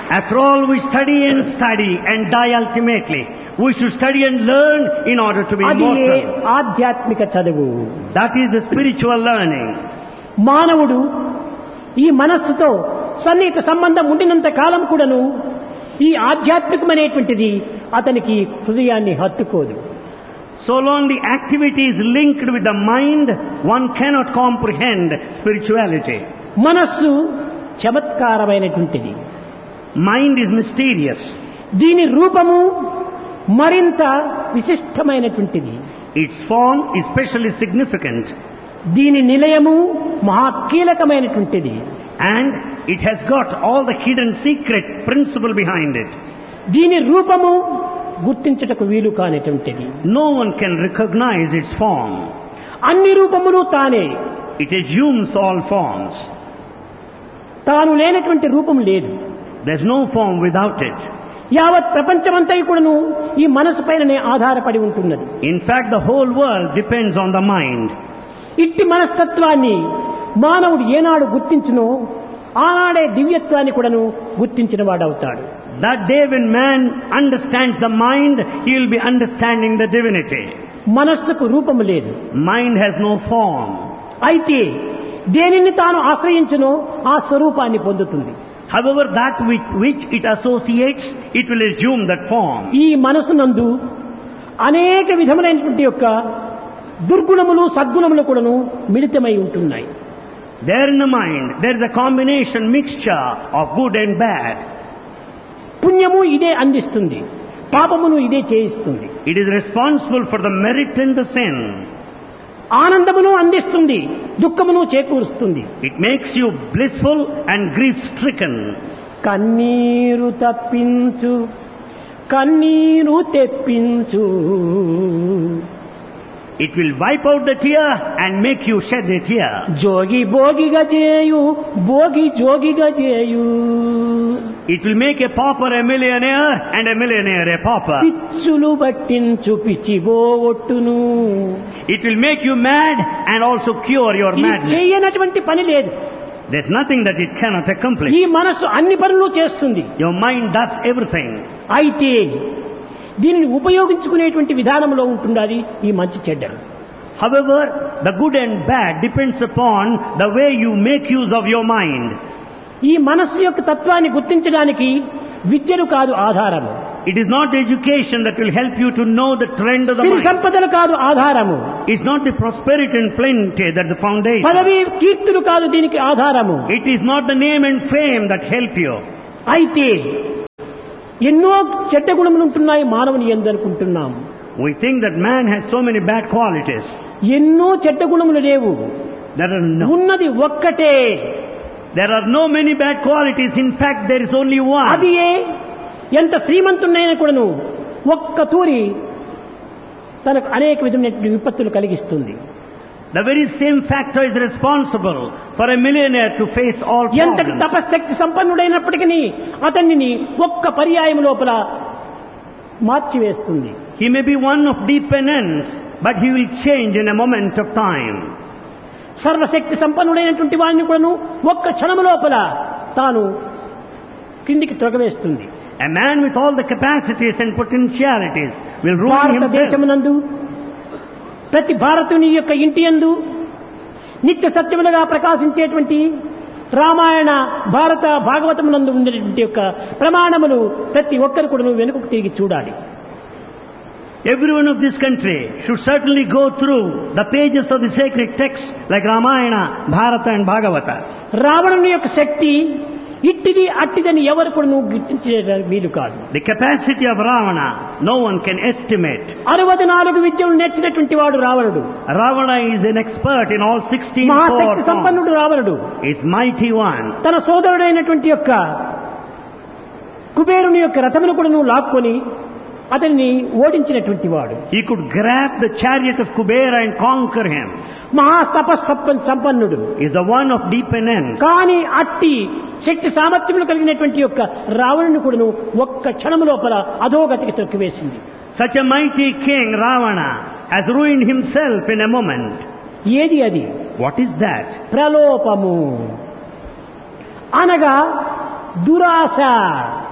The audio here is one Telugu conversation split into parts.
After all, we study and study and die ultimately. We should study and learn in order to be అది immortal. ఆధ్యాత్మిక చదువు That is the spiritual learning. మానవుడు ఈ మనస్సుతో సన్నిహిత సంబంధం ఉండినంత కాలం కూడాను ఈ ఆధ్యాత్మికమైనటువంటిది అతనికి హృదయాన్ని హత్తుకోదు So long the activity is linked with the mind, one cannot comprehend spirituality. మనస్సు చమత్కారమైనటువంటిది Mind is mysterious. దీని రూపము మరింత విశిష్టమైనటువంటిది Its form is specially significant దీని నిలయము మహా కీలకమైనటువంటిది and it has got all the hidden secret principle behind it. దీని రూపము గుర్తించుటకు వీలు కానిటువంటిది No one can recognize its form. అన్ని రూపములు తానే It assumes all forms. తాను లేనటువంటి రూపం లేదు There's no form without it. యావత్ ప్రపంచమంతా కూడాను ఈ మనసు పైననే ఆధారపడి ఉంటున్నది In fact, the whole world depends on the mind. ఇట్టి మనస్తత్వాన్ని మానవుడు ఏనాడు గుర్తించునో ఆనాడే దివ్యత్వాన్ని కూడాను గుర్తించిన వాడవుతాడు That day when man understands the mind, he will be understanding the divinity. మనస్సుకు రూపము లేదు Mind has no form. అయితే దేనిని తాను ఆశ్రయించునో ఆ స్వరూపాన్ని పొందుతుంది However, that with which it associates, it will assume that form. ఈ మనసునందు అనేక విధములైనటువంటి యొక్క దుర్గుణములు సద్గుణములు కూడాను మిళితమై ఉంటున్నాయి There in the mind, there is a combination, mixture of good and bad. పుణ్యము ఇదే అందిస్తుంది పాపమును ఇదే చేయిస్తుంది It is responsible for the merit and the sin. ఆనందమును అందిస్తుంది దుఃఖమును చేకూరుస్తుంది It makes you blissful and grief stricken. కన్నీరు తప్పించు కన్నీరు తెప్పించు It will wipe out the tear and make you shed a tear. జోగి భోగిగా చేయు భోగి జోగిగా చేయు It will make a pauper a millionaire and a millionaire a pauper. పిచ్చులు పట్టించు పిచ్చిబో ఒట్టును It will make you mad and also cure your ఇది madness. చేయనటువంటి పని లేదు There's nothing that it cannot accomplish. ఈ మనసు అన్ని పనులు చేస్తుంది Your mind does everything. అయితే దీనిని ఉపయోగించుకునేటువంటి విధానంలో ఉంటుండాలి ఈ మంచి చెడ్డలు However, the good and bad depends upon the way you make use of your mind. ఈ మనస్సు యొక్క తత్వాన్ని గుర్తించడానికి విద్యలు కాదు ఆధారము It is not education that will help you to know the trend of the Siri mind. సంపదలు కాదు ఆధారము It's not the prosperity and plenty that's the foundation. పదవి కీర్తులు కాదు దీనికి ఆధారము It is not the name and fame that help you. అయితే ఎన్నో చెడ్డ గుణములు ఉంటున్నాయి మానవుని ఎందనుకుంటున్నాము We think that man has so many bad qualities. ఎన్నో చెడ్డ గుణములు లేవు There are no, ఉన్నది ఒక్కటే there are no many bad qualities. In fact, there is only one. అది ఏ ఎంత శ్రీమంతున్నైనా కూడాను ఒక్క తూరి తనకు అనేక విధమైనటువంటి విపత్తులు కలిగిస్తుంది The very same factor is responsible for a millionaire to face all ఎంతటి problems. తపశక్తి సంపన్నుడైనప్పటికీ అతన్ని ఒక్క పర్యాయం లోపల మార్చివేస్తుంది He may be one of deep penance, but he will change in a moment of time. సర్వశక్తి సంపన్నుడైనటువంటి వాడిని కూడాను ఒక్క క్షణము లోపల తాను కిందికి త్రొగవేస్తుంది A man with all the capacities and potentialities will ruin himself. భారతదేశమునందు ప్రతి భారతుని యొక్క ఇంటి యందు నిత్య సత్యములుగా ప్రకాశించేటువంటి రామాయణ భారత భాగవతమునందు ఉండేటువంటి యొక్క ప్రమాణములు ప్రతి ఒక్కరు కూడా వెనుకకు తిరిగి చూడాలి Everyone of this country should certainly go through the pages of the sacred texts like Ramayana, Bharata and Bhagavata. రావణుని యొక్క శక్తి ఇట్టిది అట్టిదని ఎవరు కూడా నువ్వు గుర్తించే వీలు కాదు The capacity of Ravana, no one can estimate. అరవై నాలుగు విద్యలు నేర్చినటువంటి వాడు రావణుడు Ravana is an expert in all 16 Mahashakti core forms. సంపన్నుడు రావణుడు Is mighty one. తన సోదరుడైనటువంటి యొక్క కుబేరుని యొక్క రథమును కూడా నువ్వు లాక్కొని అతన్ని ఓడించినటువంటి వాడు He could grab the chariot of Kubera and conquer him. మహాతపస్సప్ప సంపన్నుడు Is the one of deep penance. కానీ అట్టి శక్తి సామర్థ్యములు కలిగినటువంటి యొక్క రావణుని కూడాను ఒక్క క్షణము లోపల అధోగతికి తొక్కివేసింది Such a mighty king, Ravana, has ruined himself in a moment. ఏది అది What is that? ప్రలోపము అనగా దురాశ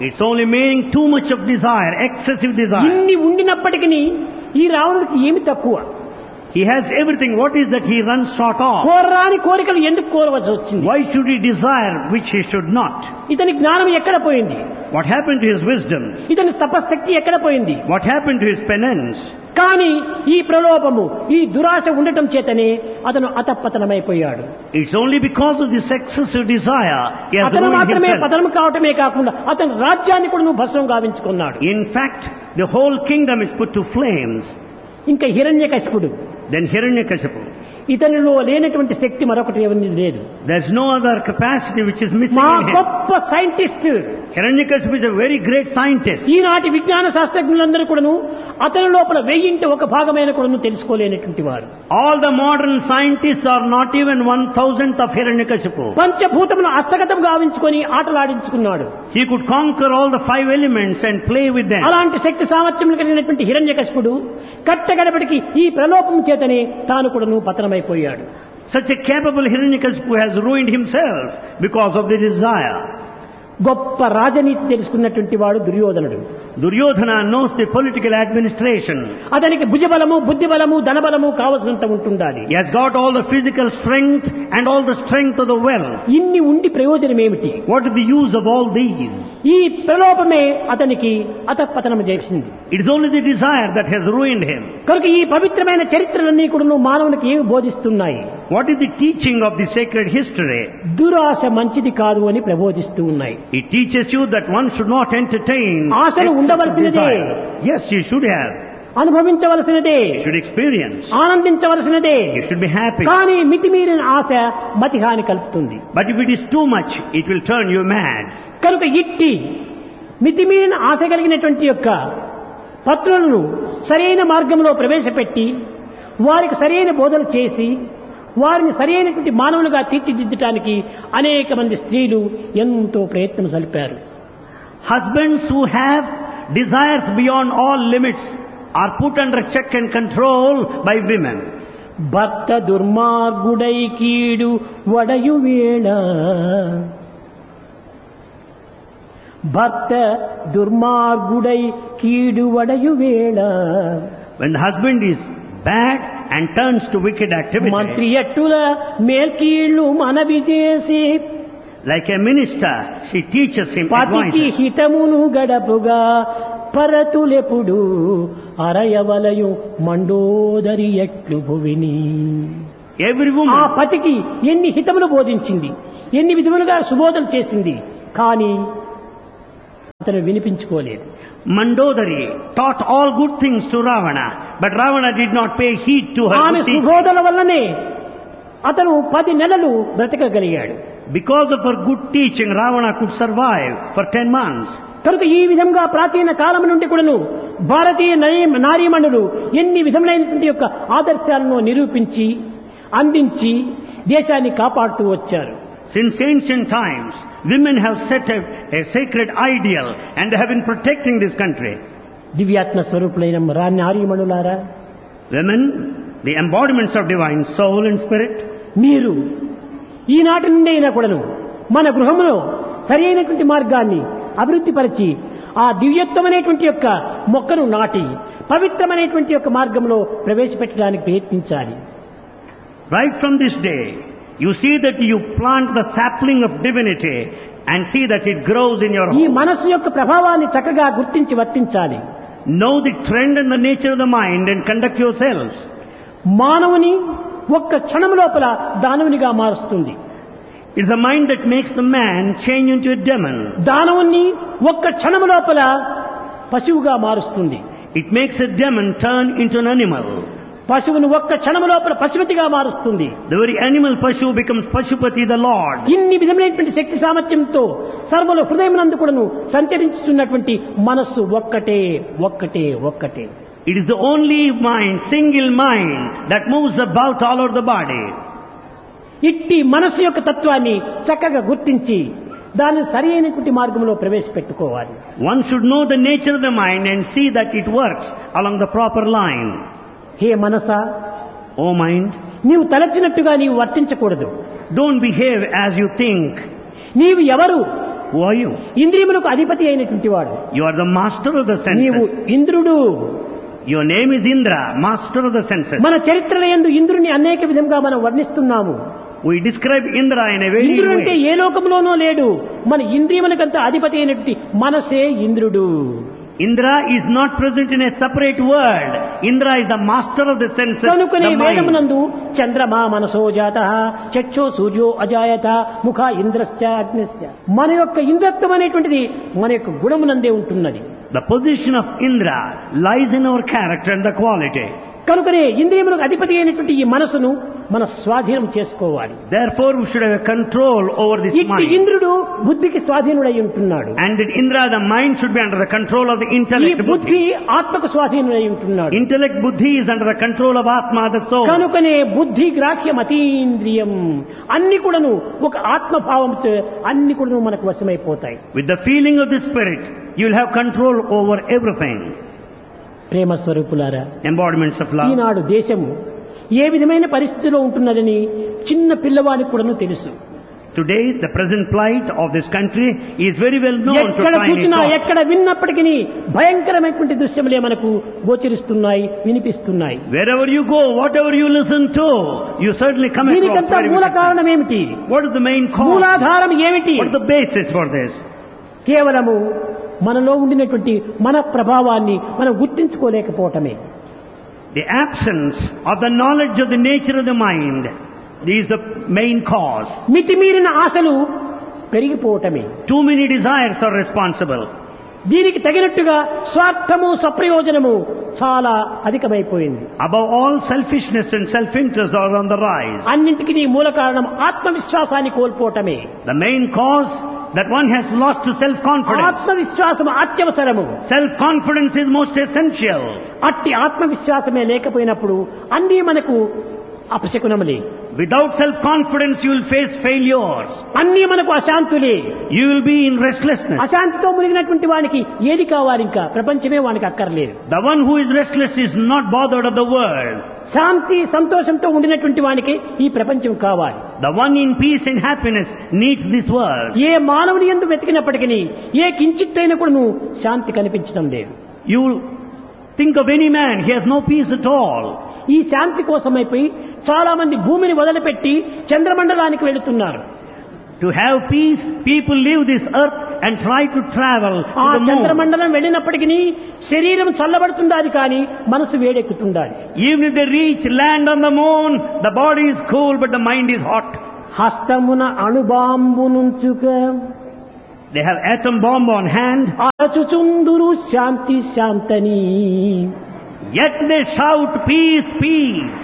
It's only meaning too much of desire, excessive desire. ఇన్ని ఉండినప్పటికీ ఈ రావణుడికి ఏమి తక్కువ He has everything. What is that he runs short of? కోరరాని కోరికలు ఎందుకు కోరవలసి వచ్చింది Why should he desire which he should not? ఇతని జ్ఞానం ఎక్కడ పోయింది What happened to his wisdom? ఇతని తపశక్తి ఎక్కడ పోయింది What happened to his penance? కానీ ఈ ప్రలోభము ఈ దురాశ ఉండటం చేతనే అతను అతపతనమైపోయాడు It's only because of this excessive desire he has అతను ruined మాత్రమే himself. పతనం కావటమే కాకుండా అతని రాజ్యాన్ని కూడా నువ్వు భస్వం గావించుకున్నాడు In fact, the whole kingdom is put to flames. ఇంకా హిరణ్యకశిపుడు Then Hiranyakashipu. ఇతనిలో లేనటువంటి శక్తి మరొకటి ఎవరి లేదు There's no other capacity which is missing మా in him. గొప్ప scientist Hiranyakashipu is a very great scientist. ఈనాటి విజ్ఞాన శాస్త్రజ్ఞులందరూ కూడాను అతని లోపల వెయ్యింటి ఒక భాగమైన కూడాను తెలుసుకోలేనటువంటి వారు All the modern scientists are not even one thousandth of Hiranyakashipu. పంచభూతమును హస్తగతం గావించుకొని ఆటలాడించుకున్నాడు He could conquer all the five elements and play with them. అలాంటి శక్తి సామర్థ్యములు కలిగినటువంటి హిరణ్యకశిపుడు కట్టగడపటికి ఈ ప్రలోపం చేతనే తాను కూడాను పతనమైపోయాడు Such a capable Hiranyakashipu has ruined himself because of the desire. గొప్ప రాజనీతి తెలుసుకున్నటువంటి వాడు దుర్యోధనుడు Duryodhana knows the political administration. అతనికి భుజబలము బుద్ధిబలము ధనబలము కావలసినంత ఉంటుండాలి He has got all the physical strength and all the strength of the wealth. ఇన్ని ఉండి ప్రయోజనం ఏమిటి What is the use of all these? ఈ ప్రలోభమే అతనికి అతపతనం చేసింది It is only the desire that has ruined him. కనుక ఈ పవిత్రమైన చరిత్రలన్నీ కూడా మానవునికి ఏమి బోధిస్తున్నాయి What is the teaching of the sacred history? దురాశ మంచిది కాదు అని ప్రబోధిస్తూ ఉన్నాయి It teaches you that one should not entertain ఆశలు excessive ఉండవలసినదే. desire. Yes, you should have. అనుభవించవలసినదే You should experience. ఆనందించవలసినదే You should be happy. కానీ మితిమీరిన ఆశ మతిహాని కలుపుతుంది But if it is too much, it will turn you mad. కనుక ఇట్టి మితిమీరిన ఆశ కలిగినటువంటి యొక్క పత్రులను సరైన మార్గంలో ప్రవేశపెట్టి వారికి సరైన బోధన చేసి వారిని సరైనటువంటి మానవులుగా తీర్చిదిద్దటానికి అనేక మంది స్త్రీలు ఎంతో ప్రయత్నం సలిపారు Husbands who have desires beyond all limits are put under check and control by women. భర్త దుర్మార్గుడై కీడు వడయు వేళ భర్త దుర్మార్గుడై కీడు వడయు వేళ When the husband is bad and turns to wicked activity, మంత్రి ఎట్టుల మేల్కీళ్లు మనవి చేసి like a minister, she teaches him, పతికి advises. హితమును గడపుగా పరతులెప్పుడు అరయవలయు Mandodari ఎట్లు భువిని Every ఆ woman, పతికి ఎన్ని హితములు బోధించింది ఎన్ని విధములుగా సుబోధన చేసింది కానీ అతను వినిపించుకోలేదు Mandodari, taught all good things to Ravana, but Ravana did not pay heed to her. ఆమె good teaching. సుబోధన వల్లనే అతను పది నెలలు బ్రతకగలిగాడు Because of her good teaching, Ravana could survive for ten months. కనుక ఈ విధంగా ప్రాచీన కాలం నుండి కూడాను భారతీయ నరీ- నారీమణులు ఎన్ని విధములైనటువంటి యొక్క ఆదర్శాలను నిరూపించి అందించి దేశాన్ని కాపాడుతూ వచ్చారు Since ancient times, women have set a, a sacred ideal and they have been protecting this country. దివ్యాత్మ స్వరూపులైన రా నారీమణులారా Women, the embodiments of divine soul and spirit, మీరు ఈనాటి నుండి అయినా కూడాను మన గృహంలో సరి అయినటువంటి మార్గాన్ని అభివృద్ధిపరిచి ఆ దివ్యత్వమైనటువంటి యొక్క మొక్కను నాటి పవిత్రమైనటువంటి యొక్క మార్గంలో ప్రవేశపెట్టడానికి ప్రయత్నించాలి right from this day, you see that you plant the sapling of divinity and see that it grows in your ఈ home. మనస్సు యొక్క ప్రభావాన్ని చక్కగా గుర్తించి వర్తించాలి Know the trend and the nature of the mind and conduct yourselves. మానవుని ఒక్క క్షణం లోపల దానవునిగా మారుస్తుంది It's the mind that makes the man change into a demon. దానవుణ్ణి ఒక్క క్షణం లోపల పశువుగా మారుస్తుంది It makes a demon turn into an animal. పశువును ఒక్క క్షణం లోపల పశుపతిగా మారుస్తుంది The very animal Pashu becomes Pashupati the Lord. ఇన్ని విధమైనటువంటి శక్తి సామర్థ్యంతో సర్వల హృదయమునందు కూడాను సంచరించుతున్నటువంటి మనస్సు ఒక్కటే ఒక్కటే ఒక్కటే It is the only mind, single mind, that moves about all over the body. ఇట్టి మనస్సు యొక్క తత్వాన్ని చక్కగా గుర్తించి దాన్ని సరి అయినటువంటి మార్గంలో ప్రవేశపెట్టుకోవాలి One should know the nature of the mind and see that it works along the proper line. Hey Manasa O mind, నీవు తలచినట్టుగా నీవు వర్తించకూడదు don't behave as you think. నీవు ఎవరు Who are you? ఇంద్రియములకు అధిపతి అయినటువంటి వాడు You are the master of the నీవు senses. ఇంద్రుడు Your name is Indra, master of the senses. మన చరిత్రల యందు ఇంద్రుని అనేక విధంగా మనం వర్ణిస్తున్నాము We describe Indra in a very ఇంద్రుడు అంటే way. ఏ లోకంలోనూ లేడు మన ఇంద్రియములకంత అధిపతి అయినటువంటి మనసే ఇంద్రుడు Indra is not present in a separate world. Indra is the master of the senses, కనుకనే the mind. వేదమునందు చంద్రమా మనసో జాత చక్షో సూర్యో అజాయత ముఖ ఇంద్రశ్చ అగ్నిశ్చ మన యొక్క ఇంద్రత్వం అనేటువంటిది మన యొక్క గుణమునందే ఉంటున్నది The position of Indra lies in our character and the quality. కనుకనే ఇంద్రియములకు అధిపతి అయినటువంటి ఈ మనసును మన స్వాధీనం చేసుకోవాలి Therefore, we should have a control over this ఇట్టి mind. ఇంద్రుడు బుద్ధికి స్వాధీనుడై ఉంటున్నాడు And in Indra, the mind should be under the control of the ఈ intellect బుద్ధి buddhi. ఆత్మకు స్వాధీనుడై ఉంటున్నాడు Intellect buddhi is under the control of Atma, the soul. కనుకనే బుద్ధి గ్రాహ్యం అతీంద్రియం అన్ని కూడాను ఒక ఆత్మభావంతో అన్ని కూడాను మనకు వశమైపోతాయి With the feeling of the spirit, you will have control over everything. ప్రేమ స్వరూపులారా Embodiments of love. ఈనాడు దేశము ఏ విధమైన పరిస్థితిలో ఉంటున్నదని చిన్న పిల్లవానికి కూడాను తెలుసు Today, the present plight of this country is very well known to ఎక్కడ tiny చూసినా tots. ఎక్కడ విన్నప్పటికీ భయంకరమైనటువంటి దృశ్యములే మనకు గోచరిస్తున్నాయి వినిపిస్తున్నాయి Wherever you go, whatever you listen to, you certainly come across దీనికంతా very మూల wicked కారణం ఏమిటి things. What is the main cause? మూలాధారం ఏమిటి What is the basis for this? కేవలము మనలో ఉండినటువంటి మన ప్రభావాన్ని మనం గుర్తించుకోలేకపోవటమే The absence of the knowledge of the nature of the mind is the main cause. మితిమీరిన ఆశలు పెరిగిపోవటమే Too many desires are responsible. దీనికి తగినట్టుగా స్వార్థము సప్రయోజనము చాలా అధికమైపోయింది Above all, selfishness and self-interest are on the rise. అన్నింటికి మూల కారణం ఆత్మవిశ్వాసాన్ని కోల్పోవటమే The main cause that one has lost to self-confidence. ఆత్మవిశ్వాసం అత్యవసరము Self-confidence is most essential. అట్టి ఆత్మవిశ్వాసమే లేకపోయినప్పుడు అన్నీ మనకు అపశకునములే Without self-confidence, you will face failures. అన్నీ మనకు అశాంతులే You will be in restlessness. అశాంతితో మునిగినటువంటి వానికి ఏది కావాలి ఇంకా ప్రపంచమే వానికి అక్కర్లేదు The one who is restless is not bothered of the world. శాంతి సంతోషంతో ఉండినటువంటి వానికి ఈ ప్రపంచం కావాలి The one in peace and happiness needs this world. ఏ మానవుని ఎందు వెతికినప్పటికీ ఏ కించిత్తైనా కూడా నువ్వు శాంతి కనిపించడం లేదు You think of any man, he has no peace at all. ఈ శాంతి కోసమైపోయి చాలా మంది భూమిని వదిలిపెట్టి చంద్రమండలానికి వెళుతున్నారు To have peace, people leave this earth and try to travel ఆ to the moon. చంద్రమండలం వెళ్ళినప్పటికీ శరీరం చల్లబడుతుండాలి కానీ మనసు వేడెక్కుతుండాలి Even if they reach land on the moon, the body is cool but the mind is hot. హస్తమున అణుబాంబు నుంచుక They have atom bomb on hand, అరచుచుందురు Shanti శాంతని yet they shout peace, peace.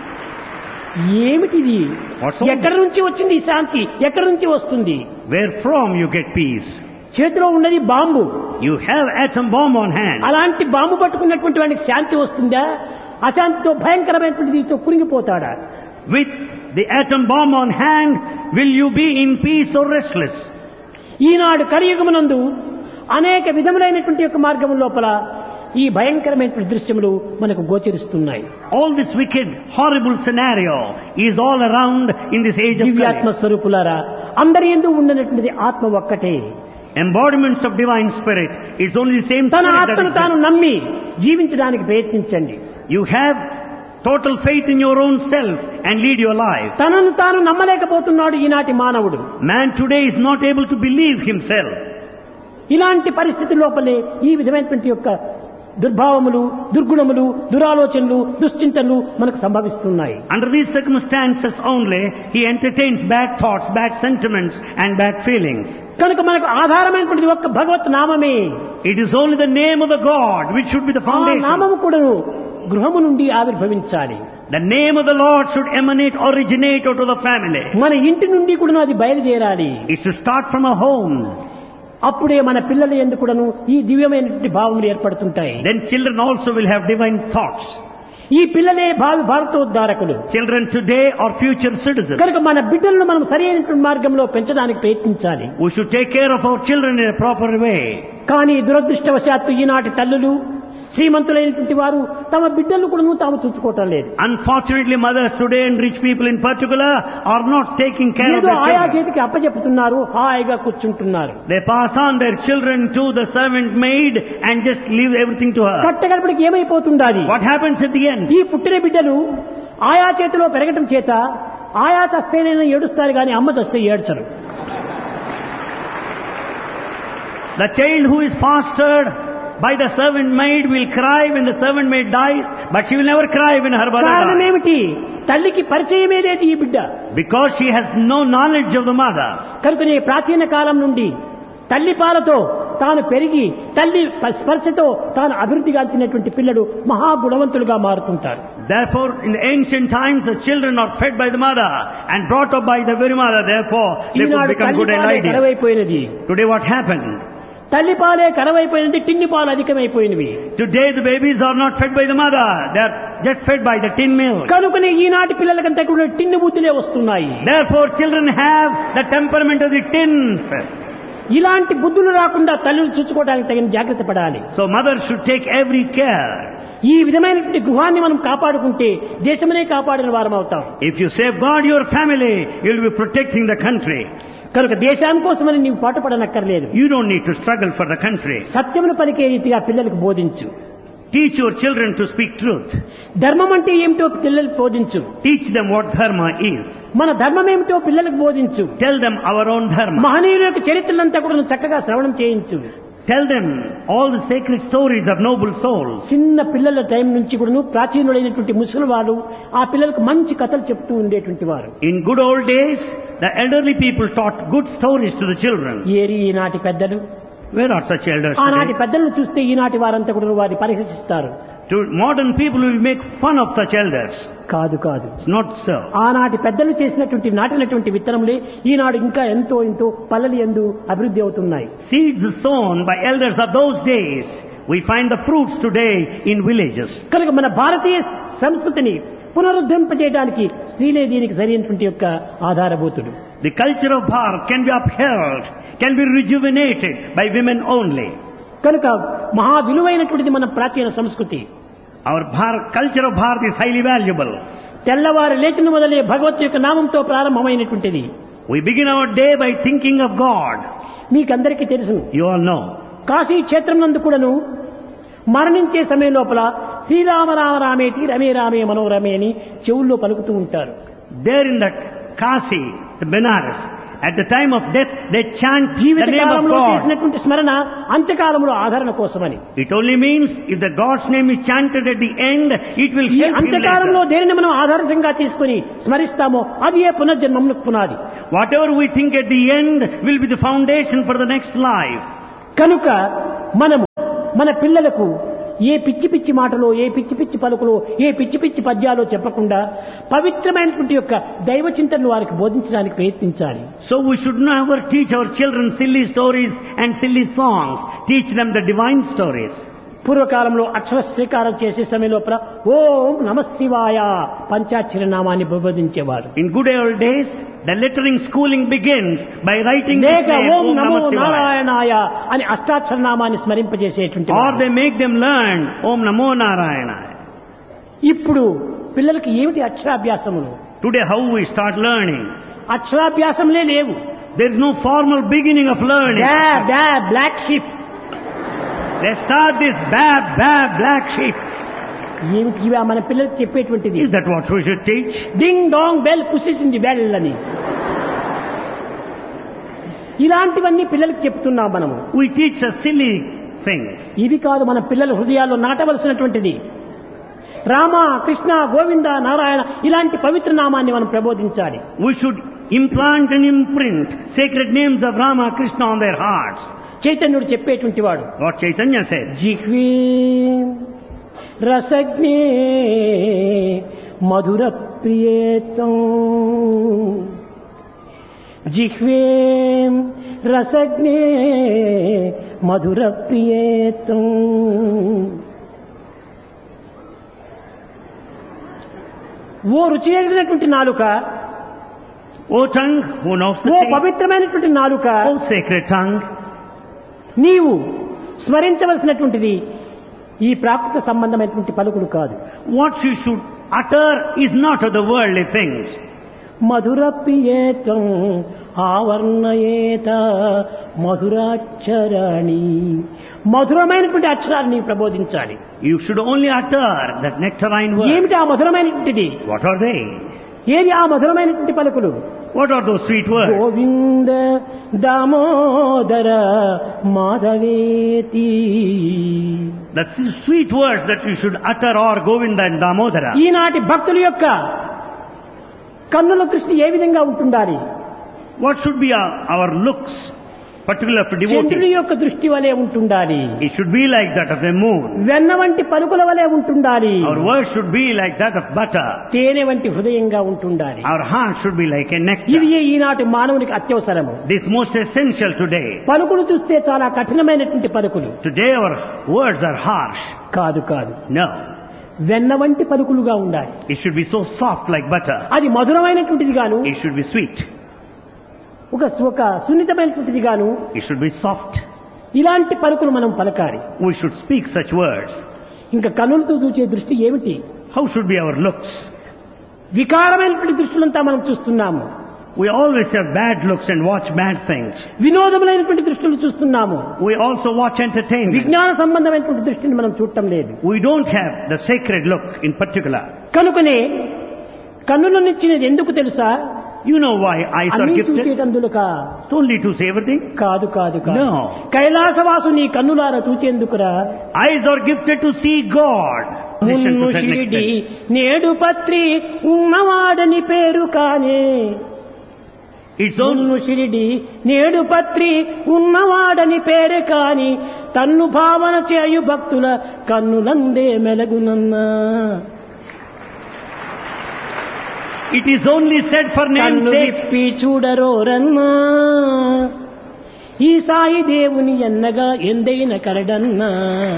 ఏమిటిది What's all ఎక్కడి నుంచి వచ్చింది ఈ శాంతి ఎక్కడి నుంచి వస్తుంది Where from you get peace? చేతిలో ఉన్నది bomb You have atom bomb on hand. అలాంటి బాంబు పట్టుకున్నటువంటి వాడికి శాంతి వస్తుందా అశాంతితో భయంకరమైనటువంటి దీంతో కురిగిపోతాడా With the atom bomb on hand, will you be in peace or restless? ఈనాడు కలియుగమునందు అనేక విధములైనటువంటి యొక్క మార్గం లోపల ఈ భయంకరమైనటువంటి దృశ్యములు మనకు గోచరిస్తున్నాయి All this wicked, horrible scenario is all around in this age of దివ్యాత్మ Kali. స్వరూపులారా అందరి ఎందు ఉండనటువంటిది ఆత్మ ఒక్కటే Embodiments of divine spirit is only the same తన spirit that ఆత్మను తాను exists. నమ్మి జీవించడానికి ప్రయత్నించండి You have total faith in your own self and lead your life. తనను తాను నమ్మలేకపోతున్నాడు ఈనాటి మానవుడు Man today is not able to believe himself. ఇలాంటి పరిస్థితి లోపలే ఈ విధమైనటువంటి యొక్క దుర్భావములు దుర్గుణములు దురాలోచనలు దుశ్చింతనలు మనకు సంభవిస్తున్నాయి Under these circumstances only, he entertains bad thoughts, bad sentiments and bad feelings. కనుక మనకు ఆధారమైనటువంటిది ఒక్క భగవత్ నామమే It is only the name of the God which should be the ఆ foundation. నామము కూడాను గృహము నుండి ఆవిర్భవించాలి The name of the Lord should emanate, originate out of the family. మన ఇంటి నుండి కూడాను అది బయలుదేరాలి It should start from our homes. అప్పుడే మన పిల్లల ఎందుకు కూడాను ఈ దివ్యమైనటువంటి భావములు ఏర్పడుతుంటాయి Then children also will have divine thoughts. ఈ పిల్లలే భావి భారతోద్ధారకులు Children today are future citizens. కనుక మన బిడ్డలను మనం సరైనటువంటి మార్గంలో పెంచడానికి ప్రయత్నించాలి We should take care of our children in a proper way. కానీ దురదృష్టవశాత్తు ఈనాటి తల్లులు శ్రీమంతులైనటువంటి వారు తమ బిడ్డలను కూడా తాము చూసుకోవటం లేదు Unfortunately, mothers today and rich people in particular are not taking care of ఏదో their ఆయా children. చేతికి అప్పచెప్పుతున్నారు హాయిగా కూర్చుంటున్నారు They pass on their children to the servant maid and just leave everything to her. కట్టగడపడికి ఏమైపోతుండాలి What happens at the end? ఈ పుట్టిన బిడ్డలు ఆయా చేతిలో పెరగటం చేత ఆయా చస్తేనైనా ఏడుస్తారు కానీ అమ్మ చస్తే ఏడ్చరు The child who is fostered by the servant maid will cry when the servant maid dies, but she will never cry when her mother కారణం dies. ఏమిటి తల్లికి పరిచయమే లేదు ఈ బిడ్డ Because she has no knowledge of the mother. కనుకనే ప్రాచీన కాలం నుండి తల్లి పాలతో తాను పెరిగి తల్లి ప- స్పర్శతో తాను అభివృద్ధి గాంచినటువంటి పిల్లలు మహాగుణవంతులుగా మారుతుంటారు Therefore, in the ancient times, the children are fed by the mother and brought up by the very mother. Therefore, they could Eenadu become తల్లి good and పాలే ideal. కరవైపోయినది Today, what happened? తల్లి పాలే కరవైపోయినది టిన్ని పాలు అధికమైపోయినవి Today, the babies are not fed by the mother. They are just fed by the tin milk. కనుకనే ఈనాటి పిల్లలకంతా కూడా టిన్ను బుద్ధులే వస్తున్నాయి Therefore, children have the temperament of the tins. ఇలాంటి బుద్ధులు రాకుండా తల్లులు చూసుకోవడానికి తగిన జాగ్రత్త పడాలి So, mothers should take every care. ఈ విధమైనటువంటి గృహాన్ని మనం కాపాడుకుంటే దేశమనే కాపాడిన వారం అవుతాం If you safeguard your family, you'll be protecting the country. కనుక దేశాని కోసమని నీవు పాటుపడనక్కర్లేదు You don't need to struggle for the country. సత్యమును పలికే రీతిగా పిల్లలకు బోధించు Teach your children to speak truth. ధర్మం అంటే ఏమిటో పిల్లలకు బోధించు Teach them what dharma is. మన ధర్మం ఏమిటో పిల్లలకు బోధించు Tell them our own dharma. మహనీయుల యొక్క చరిత్రలంతా కూడా నువ్వు చక్కగా శ్రవణం చేయించు Tell them all the sacred stories of noble souls. చిన్న పిల్లల టైం నుంచి కూడా ప్రాచీనులైనటువంటి ముసలి వాళ్ళు ఆ పిల్లలకు మంచి కథలు చెప్తూ ఉండేటువంటి వారు In good old days, the elderly people taught good stories to the children. ఏరి ఈనాటి పెద్దలు Where are such elders ఆనాటి today? పెద్దలను చూస్తే ఈనాటి వారంతా కూడా వారిని పరిహసిస్తారు To modern people will make fun of such elders. కాదు కాదు It's not so. ఆనాటి పెద్దలు చేసినటువంటి నాటినటువంటి విత్తనములే ఈనాడు ఇంకా ఎంతో ఎంతో పల్లెలు ఎందు అభివృద్ధి అవుతున్నాయి Seeds sown by elders of those days, we find the fruits today in villages. కనుక మన భారతీయ సంస్కృతిని పునరుద్ధరింపజేయడానికి స్త్రీలే దీనికి సరైనటువంటి యొక్క ఆధారభూతుడు The culture of Bharat can be upheld, can be rejuvenated by women only. కనుక మహా విలువైనటువంటిది మన ప్రాచీన సంస్కృతి Our Bharat, culture of Bharat is highly valuable. తెల్లవారు లేచిన మొదలే భగవత్ యొక్క నామంతో ప్రారంభమైనటువంటిది We begin our day by thinking of God. మీకందరికీ తెలుసు You all know. కాశీ క్షేత్రం నందు కూడాను మరణించే సమయం లోపల శ్రీరామ రామ రామేటి రమే రామే మనోరమే అని చెవుల్లో పలుకుతూ ఉంటారు There in that Kasi, the Benares, at the time of death, they chant Jeevitha the name of కాలంలో God. చేసినటువంటి స్మరణ అంత్యకాలంలో ఆదరణ కోసమని It only means if the God's name is chanted at the end, it will ఈ help him అంత్యకాలంలో later. దేనిని మనం ఆధారంగా తీసుకుని స్మరిస్తామో అది ఏ పునర్జన్మములకు పునాది Whatever we think at the end will be the foundation for the next life. కనుక మనము మన పిల్లలకు ఏ పిచ్చి పిచ్చి మాటలో ఏ పిచ్చి పిచ్చి పలుకులో ఏ పిచ్చి పిచ్చి పద్యాలో చెప్పకుండా పవిత్రమైనటువంటి యొక్క దైవ చింతనను వారికి బోధించడానికి ప్రయత్నించాలి So we should never teach our children silly stories and silly songs. Teach them the divine stories. పూర్వకాలంలో అక్షర శ్రీకారం చేసే సమయం లోపల ఓం నమశివాయ పంచాక్షర నామాన్ని బోధించేవారు In good old days, the lettering schooling begins by writing this లేక name, ఓం Om నమో Namah Shivaya. నారాయణాయ అని అష్టాక్షర నామాన్ని స్మరింపజేసేటువంటి Or వారు. they make them learn Om Namo Narayana. ఇప్పుడు పిల్లలకి ఏమిటి అక్షరాభ్యాసములు Today how we start learning. అక్షరాభ్యాసంలే లేవు There is no formal beginning of learning. Baa baa black sheep They start this bab, bab, black sheep. ఏమిటి ఇవి మన పిల్లలకి చెప్పేటువంటిది Is that what we should teach? Ding dong bell పుసిసింది బెల్ అని ఇలాంటివన్నీ పిల్లలకి చెప్తున్నాం మనము We teach the silly things. ఇవి కాదు మన పిల్లల హృదయాల్లో నాటవలసినటువంటిది రామ కృష్ణ గోవింద నారాయణ ఇలాంటి పవిత్ర నామాన్ని మనం ప్రబోధించాలి We should implant and imprint sacred names of Rama, Krishna on their hearts. చైతన్యుడు చెప్పేటువంటి వాడు What Chaitanya said. జిహ్వీ రసజ్ఞే మధుర ప్రియేతం జిహ్వే రసజ్ఞే మధుర ప్రియేతం ఓ రుచి ఎరిగినటువంటి నాలుక O tongue, who knows the oh taste? పవిత్రమైనటువంటి నాలుక O sacred tongue, నీవు స్మరించవలసినటువంటిది ఈ ప్రాకృత సంబంధమైనటువంటి పలుకులు కాదు What you should utter is not of the worldly things. మధురప్పియేతం ఆవర్ణయేత మధురాక్షరాణి మధురమైనటువంటి అక్షరాన్ని నీవు ప్రబోధించాలి You should only utter that nectarine word. ఏమిటి ఆ మధురమైనటువంటిది What are they? ఏది ఆ మధురమైనటువంటి పలుకులు What are those sweet words? Govinda Damodara మాధవేతి That's the sweet words that you should utter or Govinda and Damodara. ఈనాటి భక్తుల యొక్క కన్నుల దృష్టి ఏ విధంగా ఉంటుండాలి What should be our, our looks, particular for చంద్రుని devotees? యొక్క దృష్టి వలె ఉంటుండాలి It should be like that of the moon. వెన్న వంటి పలుకుల వలె ఉంటుండాలి Our words should be like that of butter. తేనె వంటి హృదయంగా ఉంటుండాలి Our heart should be like a ఇది nectar. ఈనాటి మానవునికి అత్యవసరము This is most essential today. పలుకులు చూస్తే చాలా కఠినమైనటువంటి పలుకులు Today our words are harsh. కాదు కాదు No. వెన్న వంటి పలుకులుగా ఉండాలి It should be so soft like butter. అది మధురమైనటువంటిది గాను It should be sweet. ఒక ఒక సున్నితమైనటువంటిది గాను It should be soft. ఇలాంటి పలుకులు మనం పలకాలి We should speak such words. ఇంకా కన్నులతో చూసే దృష్టి ఏమిటి How should be our looks? వికారమైనటువంటి దృష్టిలంతా మనం చూస్తున్నాము We always have bad looks and watch bad things. వినోదములైనటువంటి దృష్టిలు చూస్తున్నాము We also watch entertainment. విజ్ఞాన సంబంధమైనటువంటి దృష్టిని మనం చూడటం లేదు We don't have the sacred look in particular. కనుకనే కన్నులనిచ్చినది ఎందుకు తెలుసా You know why eyes are అన్ని gifted? చూచేటందులక It's only to see everything. కాదు కాదు కాదు No. కైలాసవాసు నీ కన్నులార చూచేందుకురా Eyes are gifted to see God. Listen మున్ను to certain Shirdi extent. నేడు పత్రి ఉన్నవాడని పేరు కానే It's only మున్ను షిరిడి నేడు పత్రి ఉన్నవాడని పేరు కాని తన్ను భావన చేయు భక్తుల కన్నులందే మెలగునన్నా it is only said for name's కన్ను sake. విప్పి చూడరోరన్నా ఈ సాయి దేవుని ఎన్నగా ఎందైన కరడన్నా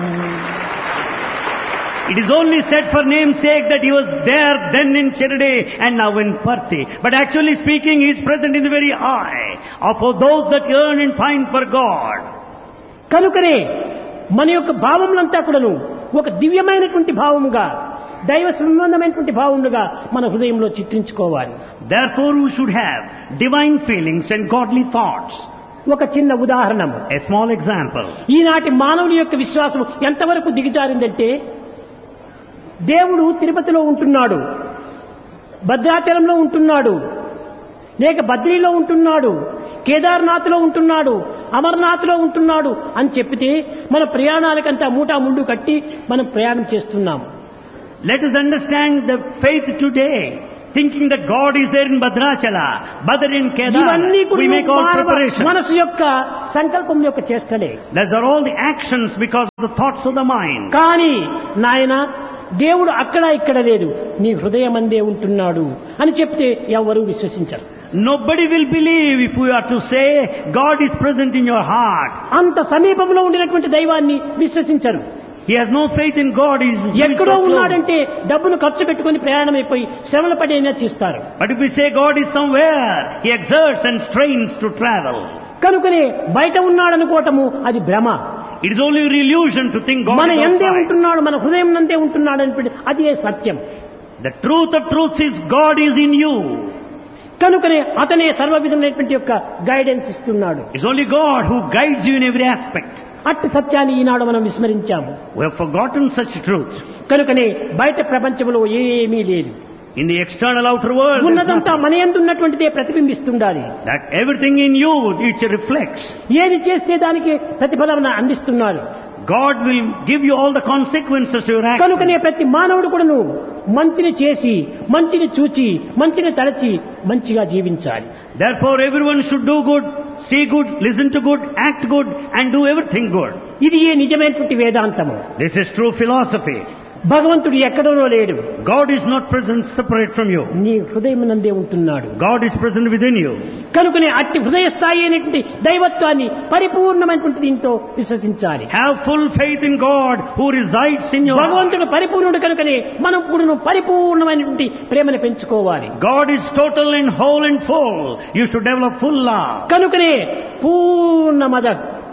It is only said for name's sake that he was there then in Shirdi and now in Parthi. But actually speaking, he is present in the very eye of those that yearn and pine for God. కనుకనే మన యొక్క భావములంతా కూడాను ఒక దివ్యమైనటువంటి భావముగా దైవ సంబంధమైనటువంటి భావములుగా మన హృదయంలో చిత్రించుకోవాలి Therefore, we should have divine feelings and godly thoughts. ఒక చిన్న ఉదాహరణము A small example. ఈనాటి మానవుని యొక్క విశ్వాసం ఎంతవరకు దిగజారిందంటే దేవుడు తిరుపతిలో ఉంటున్నాడు భద్రాచలంలో ఉంటున్నాడు లేక బద్రీలో ఉంటున్నాడు కేదార్నాథ్లో ఉంటున్నాడు అమర్నాథ్లో ఉంటున్నాడు అని చెప్పితే మన ప్రయాణాలకంతా మూటా ముండు కట్టి మనం ప్రయాణం చేస్తున్నాం Let us understand the faith today. Thinking that God is there in Bhadrachala, Badr in ఇవన్నీ Kedar, we make కూడా all మానవ preparation. మనసు యొక్క సంకల్పం యొక్క చేష్టలే Those are all the actions because of the thoughts of the mind. కానీ నాయన దేవుడు అక్కడ ఇక్కడ లేదు నీ హృదయం అందే ఉంటున్నాడు అని చెప్తే ఎవరు విశ్వసించరు Nobody will believe if we are to say God is present in your heart. అంత సమీపంలో ఉండినటువంటి దైవాన్ని విశ్వసించరు He has no faith in God. He is, he is ఎక్కడో so close. ఉన్నాడంటే డబ్బును ఖర్చు పెట్టుకుని ప్రయాణం అయిపోయి శ్రమల పడేనా చేస్తారు But if we say God is somewhere, He exerts and strains to travel. కనుకనే బయట ఉన్నాడనుకోవటము అది భ్రమ It is only an illusion to think God మన is ఎందే outside. ఉంటున్నాడు మన హృదయం నందే ఉంటున్నాడు అని అదే సత్యం The truth of truths is God is in you. కనుకనే అతనే సర్వ విధమైనటువంటి యొక్క గైడెన్స్ ఇస్తున్నాడు It's only God who guides you in every aspect. అట్టి సత్యాన్ని ఈనాడు మనం విస్మరించాము We have forgotten such truth. కనుకనే బయట ప్రపంచంలో ఏమీ లేదు In the external outer world, there's ఉన్నదంతా nothing. మన ఎందున్నటువంటిదే ప్రతిబింబిస్తుండాలి that everything in you, it reflects. ఏది చేస్తే దానికి ప్రతిఫలం అందిస్తున్నాడు God will give you all the consequences to your కనుకనే actions. ప్రతి మానవుడు కూడాను మంచిని చేసి మంచిని చూచి మంచిని తలచి మంచిగా జీవించాలి Therefore, everyone should do good, see good, listen to good, act good, and do everything good. ఇది ఏ నిజమైనటువంటి వేదాంతము This is true philosophy. భగవంతుడు ఎక్కడోనో లేడు God is not present separate from you. నీ హృదయం నందే ఉంటున్నాడు God is present within you. కనుకనే అట్టి హృదయ స్థాయి అయినటువంటి దైవత్వాన్ని పరిపూర్ణమైనటువంటి దీంతో విశ్వసించాలి Have full faith in God who resides in your heart. భగవంతుడు పరిపూర్ణుడు కనుకనే మనం కూడా పరిపూర్ణమైనటువంటి ప్రేమను పెంచుకోవాలి God is total and whole and full. You should develop full love. కనుకనే పూర్ణమద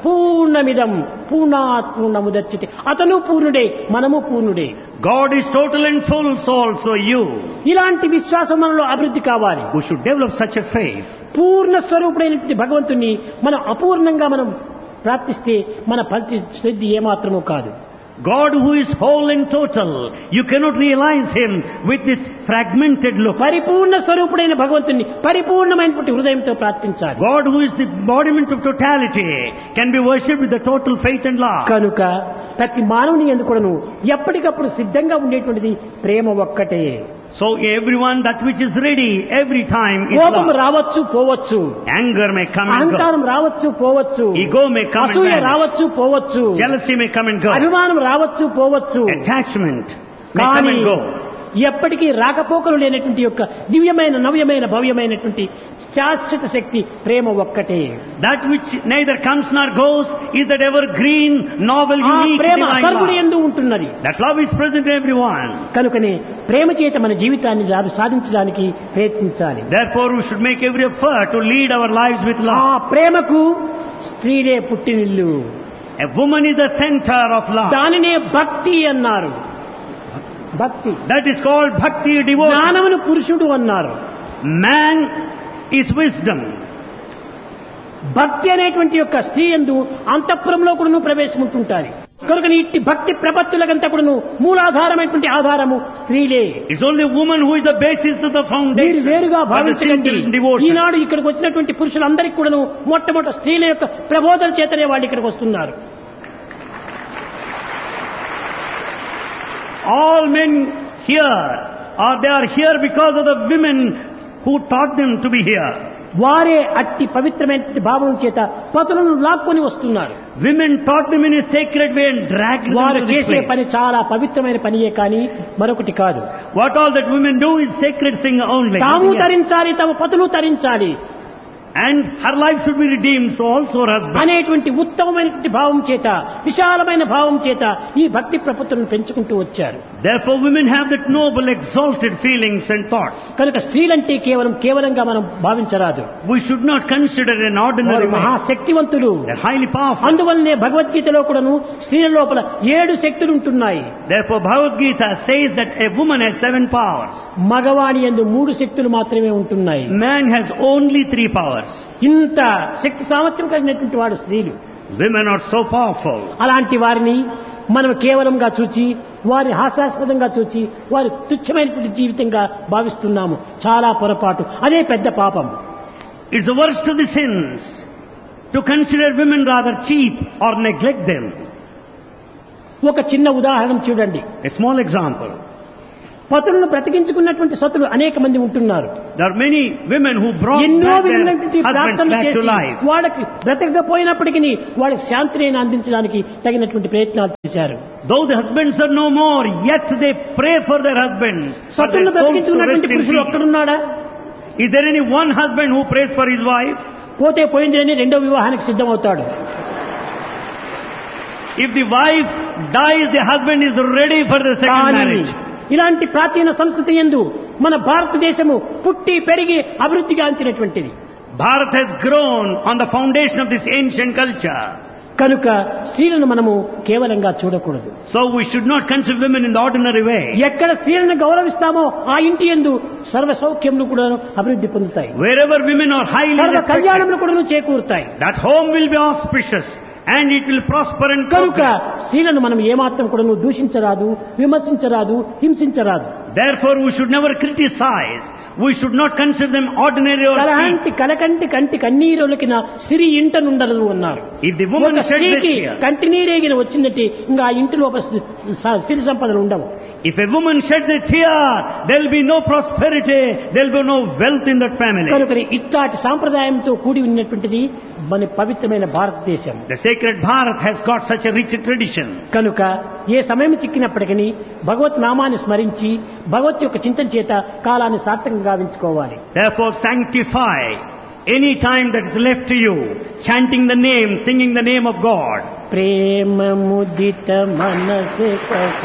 పూర్ణమిదం పూర్ణాత్ పూర్ణముదర్చితే అతను పూర్ణుడే మనము పూర్ణుడే God is total and full, so also you. ఇలాంటి విశ్వాసం మనలో అభివృద్ధి కావాలి We should develop such a faith. పూర్ణ స్వరూపుడైనటువంటి భగవంతుణ్ణి మనం అపూర్ణంగా మనం ప్రార్థిస్తే మన పరిస్థితి ఏమాత్రమూ కాదు God who is whole and total, you cannot realize Him with this fragmented look. పరిపూర్ణ స్వరూపుడైన భగవంతుణ్ణి పరిపూర్ణమైనటువంటి హృదయంతో ప్రార్థించాలి God who is the embodiment of totality can be worshipped with the total faith and love. కనుక ప్రతి మానవుని ఎందుకును ఎప్పటికప్పుడు సిద్ధంగా ఉండేటువంటిది ప్రేమ ఒక్కటే So everyone that which is ready every time is కోపం love. రావచ్చు పోవచ్చు Anger may come and go. అహంకారం రావచ్చు పోవచ్చు Ego may come and అసూయ vanish. రావచ్చు పోవచ్చు Jealousy may come and go. అభిమానం రావచ్చు పోవచ్చు Attachment may come కానీ and go. ఎప్పటికీ రాకపోకలు లేనటువంటి యొక్క దివ్యమైన నవ్యమైన భవ్యమైనటువంటి శాశ్వత శక్తి ప్రేమ ఒక్కటే That which neither comes nor goes is that evergreen, novel, ఆ unique, ప్రేమ divine సర్వుని love. ఎందు ఉంటున్నది That love is present in everyone. కనుకనే ప్రేమ చేత మన జీవితాన్ని జా- సాధించడానికి ప్రయత్నించాలి Therefore, we should make every effort to lead our lives with ఆ love. ప్రేమకు స్త్రీలే పుట్టినిల్లు A woman is the center of love. దానినే భక్తి అన్నారు భక్తి That is called bhakti devotion. జ్ఞానమును పురుషుడు అన్నారు Man is wisdom. భక్తి అనేటువంటి యొక్క స్త్రీ ఎందు అంతఃపురంలో కూడా ప్రవేశం ఉంటుంటారు కనుక ఇట్టి భక్తి ప్రపత్తులకంతా కూడా మూలాధారమైనటువంటి ఆధారము స్త్రీలే It's only woman who is the basis of the మీరు foundation. వేరుగా of the భావించకండి sincere devotion. ఈనాడు ఇక్కడికి వచ్చినటువంటి పురుషులందరికీ కూడాను మొట్టమొదటి స్త్రీల యొక్క ప్రబోధన చేతనే వాళ్ళు ఇక్కడికి వస్తున్నారు All men here are they are here because of the women who taught them to be here. వారే అట్టి పవిత్రమైన భావం చేత పతులను లాక్కొని వస్తున్నారు Women taught them in a sacred way and dragged them వారు to this చేసే place. పని చాలా పవిత్రమైన పనియే కానీ మరొకటి కాదు What all that women do is sacred thing only. తాము nothing else. తరించాలి తమ పతులు తరించాలి And her life should be redeemed, so also her husband. అనేటువంటి ఉత్తమమైనటువంటి భావం చేత విశాలమైన భావం చేత ఈ భక్తి ప్రపత్తులను పెంచుకుంటూ వచ్చారు Therefore, women have that noble, exalted feelings and thoughts. కనుక స్త్రీలంటే కేవలం కేవలంగా మనం భావించరాదు We should not consider an ordinary వారు man. మహాశక్తివంతులు They're highly powerful. అందువల్లనే భగవద్గీతలో కూడాను స్త్రీల లోపల ఏడు శక్తులు ఉంటున్నాయి Therefore, Bhagavad Gita says that a woman has seven powers. మగవాణి ఎందు మూడు శక్తులు మాత్రమే ఉంటున్నాయి Man has only three powers. ఇంత శక్తి సామర్థ్యం కలిగినటువంటి వాడు స్త్రీలు Women are so powerful. అలాంటి వారిని మనం కేవలంగా చూచి వారి హాస్యాస్పదంగా చూచి వారి తుచ్చమైనటువంటి జీవితంగా భావిస్తున్నాము చాలా పొరపాటు అదే పెద్ద పాపం It's the worst of the sins to consider women rather cheap or neglect them. ఒక చిన్న ఉదాహరణ చూడండి A small example. పతులను బ్రతికించుకున్నటువంటి సతులు అనేక మంది ఉంటున్నారు There are many women who brought ఎన్నో back విధమైనటువంటి their husbands ప్రార్థనలు back to చేసి life. వాళ్ళకి బ్రతకకపోయినప్పటికీ వాళ్ళకి శాంతిని అందించడానికి తగినటువంటి ప్రయత్నాలు చేశారు Though the husbands are no more, yet they pray for their husbands. For their సతులను souls to బ్రతికించుకున్నటువంటి rest in పురుషుడు peace. ఒక్కడున్నాడా Is there any one husband who prays for his wife? పోతే పోయింది అని రెండో వివాహానికి సిద్ధమవుతాడు If the wife dies, the husband is ready for the second కానీ marriage. ఇలాంటి ప్రాచీన సంస్కృతి ఎందు మన భారతదేశము పుట్టి పెరిగి అభివృద్ధిగాంచినటువంటిది Bharat has grown on the foundation of this ancient culture. కనుక స్త్రీలను మనము కేవలంగా చూడకూడదు So we should not consider women in the ordinary way. ఎక్కడ స్త్రీలను గౌరవిస్తామో ఆ ఇంటి ఎందు సర్వ సౌఖ్యములు కూడా అభివృద్ధి పొందుతాయి Wherever women are highly సర్వ respected, కళ్యాణములు కూడా చేకూరుతాయి that home will be auspicious and it will prosper and కనుక progress. స్త్రీలను మనం ఏమాత్రం కూడా దూషించరాదు విమర్శించరాదు హింసించరాదు Therefore, we should never criticize. We should not consider them ordinary or cheap. కలహంటి కలకంటి కంటి కన్నీరులకిన సిరి ఇంట నుండదు అన్నారు If the woman ఒక sheds a స్త్రీకి tear, కంటి నీరేగిన వచ్చిందంటే ఇంకా ఆ ఇంటి లోపల సి- స- సిరి సంపదలు ఉండవు if a woman sheds a tear, there will be no prosperity, there will be no wealth in that family. కనుక ఇట్లాంటి సాంప్రదాయంతో కూడి ఉన్నటువంటిది మన పవిత్రమైన భారతదేశం The sacred Bharat has got such a rich tradition. కనుక ఏ సమయం చిక్కినప్పటికీ భగవత్ నామాన్ని స్మరించి భగవత్ యొక్క చింతన చేత కాలాన్ని సార్థకంగా గావించుకోవాలి Therefore, sanctify any time that is left to you, chanting the name, singing the name of God. ప్రేమ ముదిత మనసే